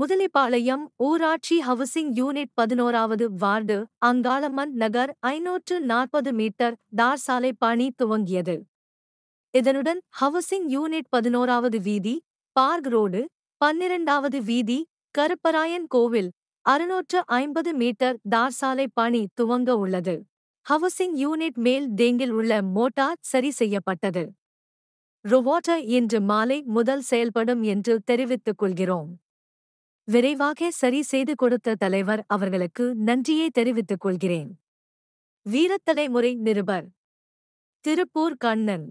முதலிப்பாளையம் ஊராட்சி housing unit பதினோராவது ward Angalamman Nagar ஐநூற்று நாற்பது மீட்டர் தார் சாலை பணி துவங்கியது இதனுடன் ஹவுசிங் யூனிட் பதினோராவது வீதி பார்க் ரோடு பன்னிரண்டாவது வீதி கருப்பராயன் கோவில் அறுநூற்று ஐம்பது மீட்டர் தார் சாலை பணி துவங்க உள்ளது ஹவுசிங் யூனிட் மேல் டேங்கில் உள்ள மோட்டார் சரி செய்யப்பட்டது ரோவாட்டர் இன்று மாலை முதல் செயல்படும் என்று தெரிவித்துக் கொள்கிறோம் விரைவாக சரி செய்து கொடுத்த தலைவர் அவர்களுக்கு நன்றியை தெரிவித்துக் கொள்கிறேன் வீரத்தலைமுறை நிருபர் திருப்பூர் கண்ணன்